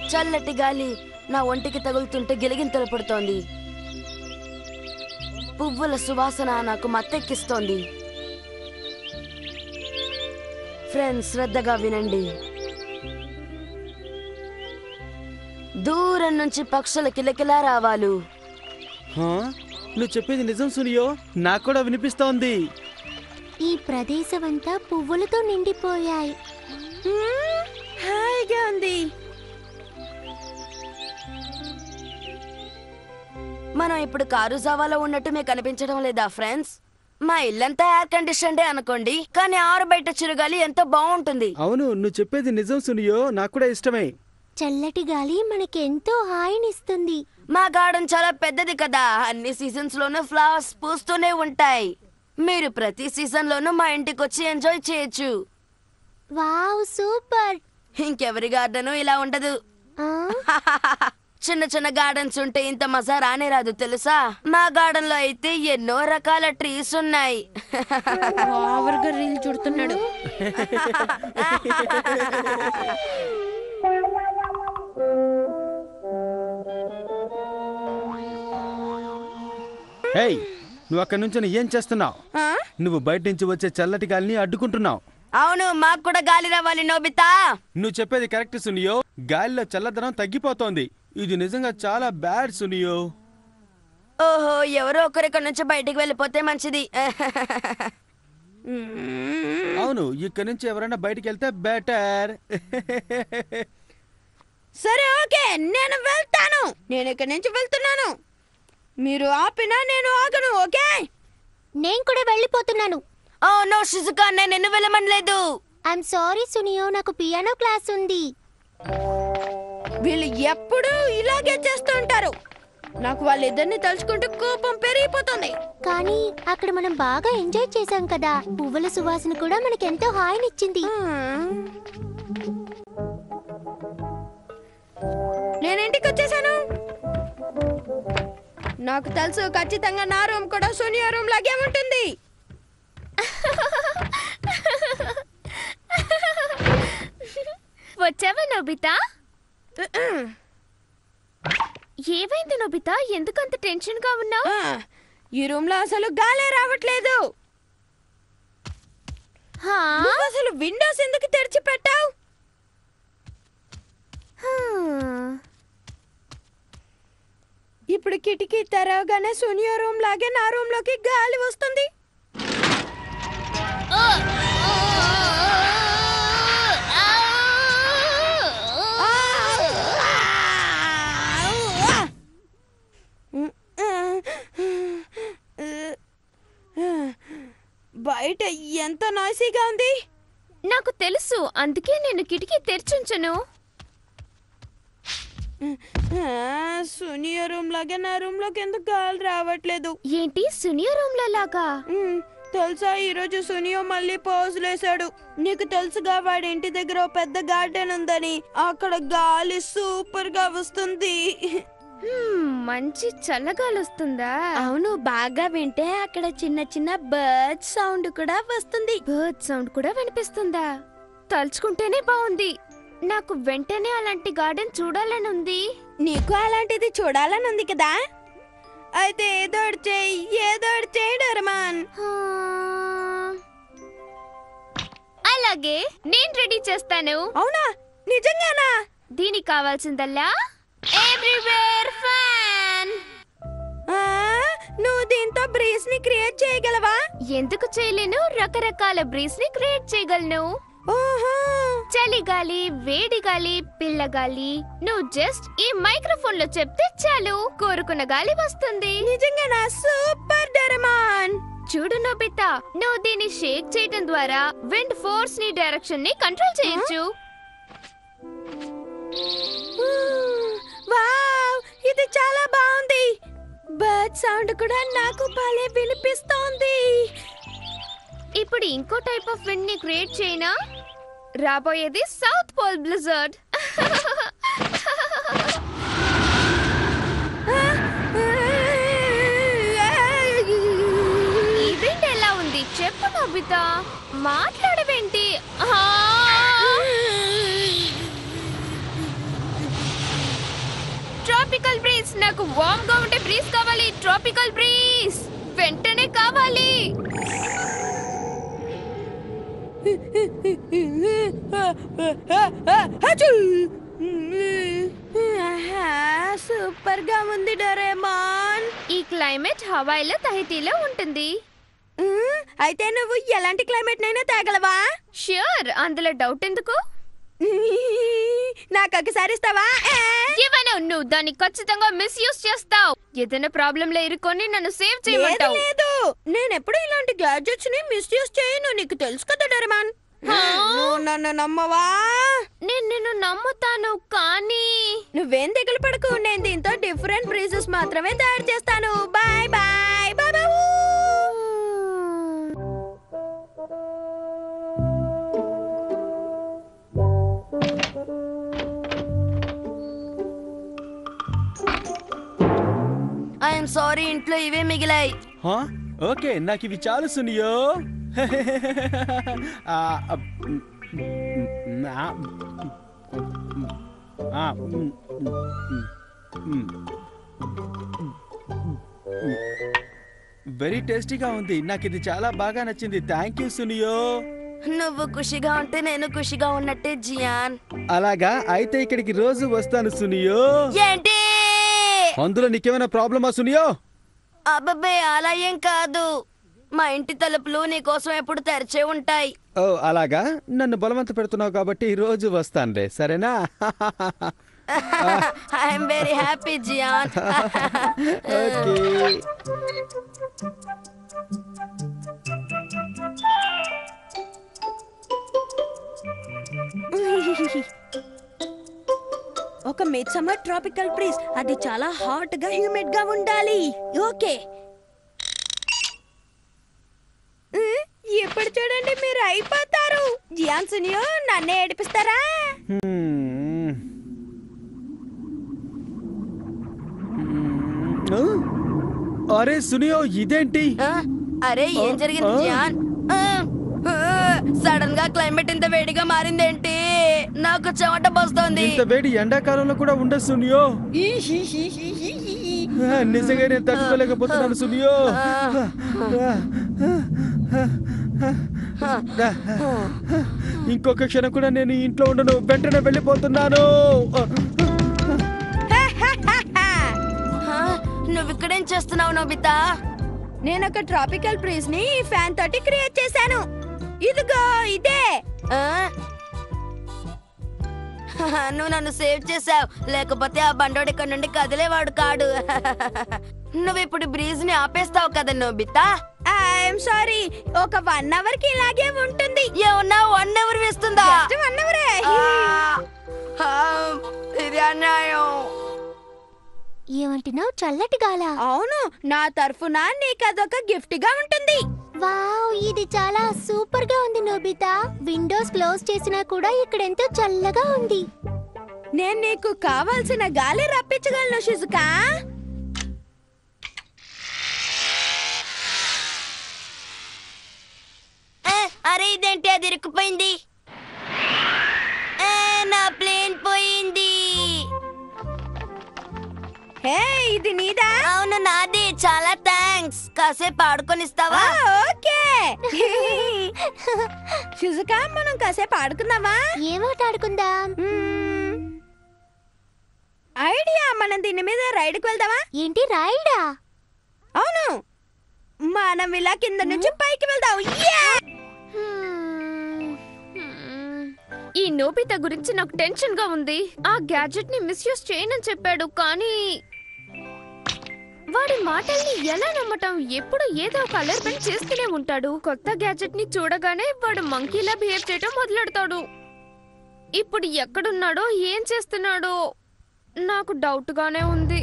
చల్లటి గాలి నా ఒంటికి తగులుతుంటే గిలిగింతలు పడుతోంది పువ్వుల సువాసన నాకు మత్తెక్కిస్తోంది ఫ్రెండ్స్ శ్రద్ధగా వినండి దూరం నుంచి పక్షుల కిలకిలా రావాలు హా? నువ్వు చెప్పేది నిజం సునియో నాకు కూడా వినిపిస్తోంది ఈ ప్రదేశమంతా పువ్వులతో నిండిపోయాయి హాయిగా ఉంది మనం ఇప్పుడు కారు జావాలో ఉన్నట్టు మీకు కనిపించడం లేదా ఫ్రెండ్స్ మా ఇల్లంతా ఎయిర్ కండిషన్డే అనుకోండి కానీ ఆరు బయట చిరుగాలి ఎంతో బాగుంటుంది అవును నువ్వు చెప్పేది నిజం సునియో నాకు కూడా ఇష్టమే చల్లటి గాలి మనకెంతో హాయినిస్తుంది మా గార్డెన్ చాలా పెద్దది కదా అన్ని సీజన్స్ లోనూ ఫ్లవర్స్ పూస్తూనే ఉంటాయి మీరు ప్రతి సీజన్ లోనూ మా ఇంటికి వచ్చి ఎంజాయ్ చేయొచ్చు వావ్ సూపర్ ఇంకెవరి గార్డెన్ ఇలా ఉండదు ఆ, చిన్న చిన్న గార్డెన్స్ ఉంటే ఇంత మజా రానే రాదు తెలుసా మా గార్డెన్ లో అయితే ఎన్నో రకాల ట్రీస్ ఉన్నాయి ఓవర్గా రీల్ చుడుతున్నాడు హేయ్ నువ్వు అక్కడి నుంచి ఏం చేస్తున్నావు ఆ? నువ్వు బయట నుంచి వచ్చే చల్లటి గాలిని అడ్డుకుంటున్నావు అవును మాకు కూడా గాలి రావాలి నోబితా నువ్వు చెప్పేది కరెక్ట్ సునియో గాలిలో చల్లదనం తగ్గిపోతోంది ఇది నిజంగా చాలా బ్యాడ్ సునియో ఓహో ఎవరో ఒకరు ఇక్కడ నుంచి బయటికి వెళ్ళిపోతే మంచిది అవును ఇక్కడి నుంచి ఎవరైనా బయటికి వెళ్తే బెటర్ సరే ఓకే నేను వెళ్తాను నేను ఇక్కడి నుంచి వెళ్తున్నాను మీరు ఆపినా నేను ఆగను ఓకే నేను కూడా వెళ్ళిపోతున్నాను ఓ నో షిజుకా నేను నిన్ను వెళ్ళమనలేదు ఐఎమ్ సారీ సునియో నాకు పియానో క్లాస్ ఉంది వీళ్ళు ఎప్పుడూ ఇలాగే చేస్తూ ఉంటారు నాకు వాళ్ళిద్దరిని తలుచుకుంటూ కోపం పెరిగిపోతుంది కానీ అక్కడ మనం బాగా ఎంజాయ్ చేశాం కదా పువ్వుల సువాసన కూడా మనకెంతో హాయినిచ్చింది నేను ఇంటికి వచ్చేసాను నాకు తెలుసు ఖచ్చితంగా నా రూమ్ కూడా సోనియా రూమ్ లాగే ఉంటుంది వచ్చావా నోబితా ఏమైంది నోబితా ఎందుకంత టెన్షన్ గా ఉన్నావు ఆ, ఈ రూమ్ లో అసలు గాలే రావట్లేదు నువ్వు అసలు విండోస్ ఎందుకు తెరిచి పెట్టావు ఇప్పుడు కిటికీ తెరవగానే సోనియా రూమ్ లాగే నా రూమ్ లోకి గాలి వస్తుంది బయట ఎంత నాయిసీగా ఉంది నాకు తెలుసు అందుకే నేను కిటికీ తెరిచుంచను సునియా రూమ్ లాగే నా రూమ్ లోకి ఎందుకు గాలి రావట్లేదు ఏంటి సునియో రూమ్ లో లాగా మ్, తెలుసా ఈరోజు సునియో మళ్ళీ పోజులేశాడు నీకు తెలుసుగా వాడి ఇంటి దగ్గర ఓ పెద్ద గార్డెన్ ఉందని అక్కడ గాలి సూపర్ గా వస్తుంది హ్మ్, మంచి చల్లగాలి వస్తుందా అవును బాగా వింటే అక్కడ చిన్న చిన్న బర్డ్ సౌండ్ కూడా వస్తుంది బర్డ్ సౌండ్ కూడా వినిపిస్తుందా తలుచుకుంటేనే బాగుంది నాకు వెంటనే అలాంటి గార్డెన్ చూడాలని ఉంది నీకు అలాంటిది చూడాలని ఉంది కదా అయితే ఏదో ఒకటి చెయ్యి ఏదో ఒకటి చేయి డోరమాన్ హా. అలాగే నేను రెడీ చేస్తాను అవునా నిజంగానా దీనికి కావాల్సిందల్లా ఎవ్రీవేర్ ఫ్యాన్ ఆ, నువ్వు దీంతో బ్రీజ్ ని క్రియేట్ చేయగలవా ఎందుకు చేయలేను రకరకాల బ్రీస్ ని క్రియేట్ చేయగలను ఓహో చలి గాలి వేడి గాలి పిల్ల గాలి నువ్వు జస్ట్ ఈ మైక్రోఫోన్ లో చెప్తే చాలు కోరుకున్న గాలి వస్తుంది నిజంగానా సూపర్ డోరమాన్ చూడు నోబితా నువ్వు దీన్ని షేక్ చేయడం ద్వారా విండ్ ఫోర్స్ ని డైరెక్షన్ ని కంట్రోల్ చేయొచ్చు వావ్ ఇది చాలా బాగుంది బర్డ్ సౌండ్ కూడా నాకు భలే వినిపిస్తోంది ఇప్పుడు ఇంకో టైప్ ఆఫ్ విండ్ ని క్రియేట్ చేయనా రాబోయేది సౌత్ పోల్ బ్లిజర్డ్ ఈ విండ్ ఎలా ఉంది చెప్పు నోబితా మాట్లాడవేంటి ఆ! ట్రాపికల్ బ్రీజ్ నాకు వామ్ గా ఉండే బ్రీజ్ కావాలి ట్రాపికల్ బ్రీజ్ వెంటనే కావాలి సూపర్ గా ఉంది డోరేమాన్ ఈ క్లైమేట్ హవాయిలో తహితీలో ఉంటుంది ఉమ్, అయితే నువ్వు ఎలాంటి క్లైమేట్ నైనా తేగలవా ష్యూర్ అందులో డౌట్ ఎందుకు నాకు ఒకసారి ఇస్తావా ఏ? ఇవ్వను నువ్వు దాన్ని ఖచ్చితంగా మిస్యూజ్ చేస్తావు ఏదైనా ప్రాబ్లం లో ఇరుకొని నన్ను సేవ్ లేదు చేయమంటావు లేదు నేను ఎప్పుడు ఇలాంటి గ్యాడ్జెట్స్ ని మిస్యూజ్ చేయను నీకు తెలుసు కదా డోరేమాన్ నువ్వు నన్ను నమ్మవా నేను నిన్ను నమ్ముతాను కానీ నువ్వేం దిగులు పడకు నేను దీంతో డిఫరెంట్ బ్రీజెస్ మాత్రమే తయారు చేస్తాను bye bye bye bye I'm sorry ఇంట్లో ఇవే మిగిలాయి హా? ఓకే నాకు ఇవి చాలు సునియో ఆ, అబ్, మ్, మ్, ఆ, ఆ, మ్, మ్, మ్. వెరీ టేస్టీగా ఉంది నాకు ఇది చాలా బాగా నచ్చింది థ్యాంక్ యూ సునియో నువ్వు ఖుషిగా ఉంటే నేను ఖుషిగా ఉన్నట్టే జియాన్ అలాగా అయితే ఇక్కడికి రోజు వస్తాను సునియో ఏంటి అందులో నీకేమైనా ప్రాబ్లమా సునియో అబ్బబ్బే అలా ఏం కాదు మా ఇంటి తలుపులు నీకోసం ఎప్పుడు తెరిచే ఉంటాయి ఓ అలాగా నన్ను బలవంత పెడుతున్నావు కాబట్టి రోజు వస్తానులే సరేనా I'm very happy Gian okay ఒక మిడ్ సమ్మర్ ట్రాపికల్ బ్రీజ్ అది చాలా హాట్ గా హ్యూమిడ్ గా ఉండాలి ఓకే ఉమ్, ఇప్పుడు చూడండి మీరు అయిపోతారు జియాన్ సునియో నన్నే ఏడిపిస్తారా హ్మ్. హ్మ్. అరే సునియో ఇదేంటి ఆ, అరే ఏం జరిగింది ఆ? జియాన్ సడన్ గా క్లైమేట్ ఇంత వేడిగా మారిందేంటి నాకు చెమట పోస్తోంది ఇంత వేడి ఎండాకాలంలో కూడా ఉండదు సునియో ఆ, నిజంగా నేను తట్టుకోలేకపోతున్నాను సునియో ఇంకొక క్షణం కూడా నేను ఈ ఇంట్లో ఉండను వెంటనే వెళ్ళిపోతున్నాను ఆ, నువ్వు ఇక్కడేం చేస్తున్నావు నోబితా నేను ఒక ట్రాపికల్ బ్రీజ్ ని ఫ్యాన్ తోటి క్రియేట్ చేశాను ఇదిగో ఇదే ఆ? నువ్వు నన్ను సేవ్ చేసావు లేకపోతే ఆ బండోడు ఇక్కడ నుండి కదిలేవాడు కాడు నువ్వు ఇప్పుడు బ్రీజ్ ని ఆపేస్తావు కదా నోబితా ఐఎమ్ సారీ ఒక వన్ అవర్ కి ఇలాగే ఉంటుంది ఏమన్నా వన్ అవర్ వేస్తుందా వన్ అవరే ఆ, ఆ, ఇది అన్యాయం ఏమంటున్నావు చల్లటి గాల అవును నా తరఫున నీకు అదొక గిఫ్ట్ గా ఉంటుంది వావ్ ఇది చాలా సూపర్ గా ఉంది నోబితా విండోస్ క్లోజ్ చేసినా కూడా ఇక్కడ ఎంతో చల్లగా ఉంది నేను నీకు కావాల్సిన గాలి రప్పించగలను షిజుకా ఏ, అరే ఇదేంటి అది ఇరుక్కుపోయింది ఏ, నా ప్లేన్ పోయింది హే ఇది నీదా అవును నాది చాలా థ్యాంక్స్ కాసేపు ఆడుకొనిస్తావా ఆ, ఓకే షిజుకా మనం కాసేపు ఆడుకుందామా ఏమాట ఆడుకుందాం మ్మ్. ఐడియా మనం దీని మీద రైడ్కి వెళ్దామా ఏంటి రాయిడా అవును మనం ఇలా కింద నుంచి పైకి వెళ్దాం Yeah! హ్మ్. హ్మ్. ఈ నోబితా గురించి నాకు టెన్షన్ గా ఉంది ఆ గ్యాడ్జెట్ ని మిస్యూజ్ చేయనని చెప్పాడు కానీ వాడి మాటల్ని ఎలా నమ్మటం ఎప్పుడు ఏదో ఒక అలర్పెంట్ చేస్తూనే ఉంటాడు కొత్త గ్యాడ్జెట్ ని చూడగానే వాడు మంకీలా బిహేవ్ చేయటం మొదలెడతాడు ఇప్పుడు ఎక్కడున్నాడో ఏం చేస్తున్నాడో నాకు డౌట్ గానే ఉంది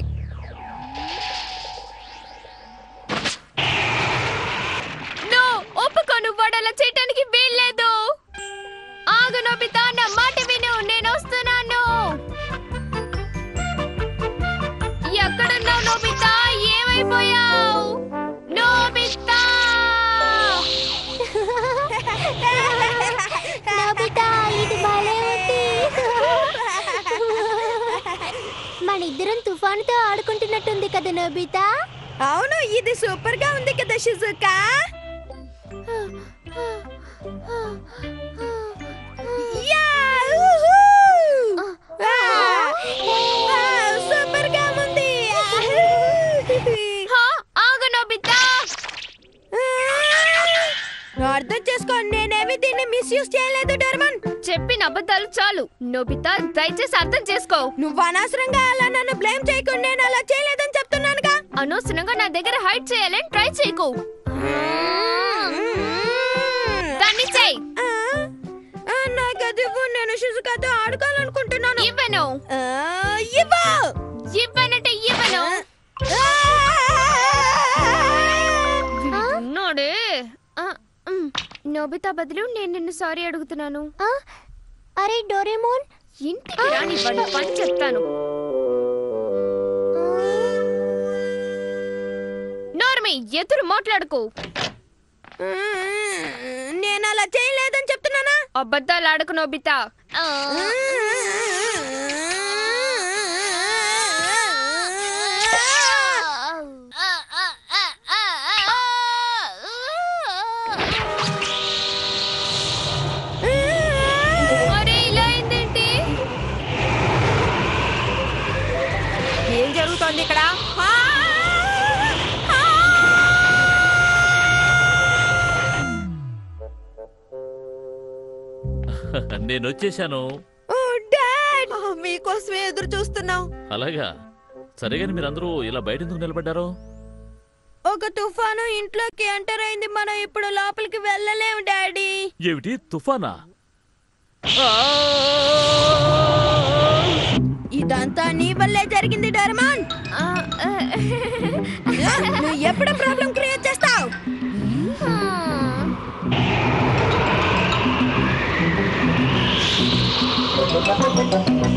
నో ఒప్పుకోను వాడు అలా చేయటానికి వీల్లేదు ఆగు నోబితా నా మాట విను నేను వస్తున్నాను ఎక్కడున్నావు నోబితా ఏమైపోయావు నోబితా నోబితా ఇది భలే ఉంది మన ఇద్దరం తుఫానుతో ఆడుకుంటున్నట్టుంది కదా నోబితా అవును ఇది సూపర్ గా ఉంది కదా షిజుకా యాహూ! ఆ! ఆ, సూపర్ గా ఉంది హా, ఆగు నోబితా అర్థం చేసుకో నేనేమి దీన్ని మిస్యూజ్ చేయలేదు డర్మన్ చెప్పిన అబద్ధాలు చాలు నోబితా దయచేసి అర్థం చేసుకో నువ్వు అనవసరంగా అలా నన్ను బ్లేమ్ చేయకుండా నేను అలా చేయలేదని చెప్తున్నానుగా అనవసరంగా నా దగ్గర హైడ్ చేయాలని ట్రై చేయకు దాన్ని చెయ్యి ఆ, ఆ, నాకు అది ఇవ్వు. నేను షిజుకాతో ఆడుకోవాలనుకుంటున్నాను ఇవ్వను ఆ, ఇవ్వు ఇవ్వనంటే ఇవ్వను ఉన్నాడే ఆ, ఉమ్. నోబితా బదులు నేను నిన్ను సారీ అడుగుతున్నాను ఆ, అరే డోరేమోన్ ఇంటికి రాని వాడి పని చెప్తాను నోర్మి ఎదురు మాట్లాడుకో నేను అలా చేయలేదని చెప్తున్నానా అబద్ధాలు ఆడకు నోబితా ఆ, అరే ఇలా అయిందేంటి ఏం జరుగుతోంది ఇక్కడ నేను వచ్చేసాను మీకోసమే ఎదురు చూస్తున్నాం అలాగా సరేగాని మీరందరూ ఇలా బయట ఎందుకు నిలబడ్డారు ఒక తుఫాను ఇంట్లోకి ఎంటర్ అయింది మనం ఇప్పుడు లోపలికి వెళ్ళలేము డాడీ ఏమిటి తుఫానా ఇదంతా నీ వల్లే జరిగింది డర్మాన్ ఆ, ఆ, నువ్వు ఎప్పుడు ప్రాబ్లం క్రియేట్ చేస్తావు ఆ.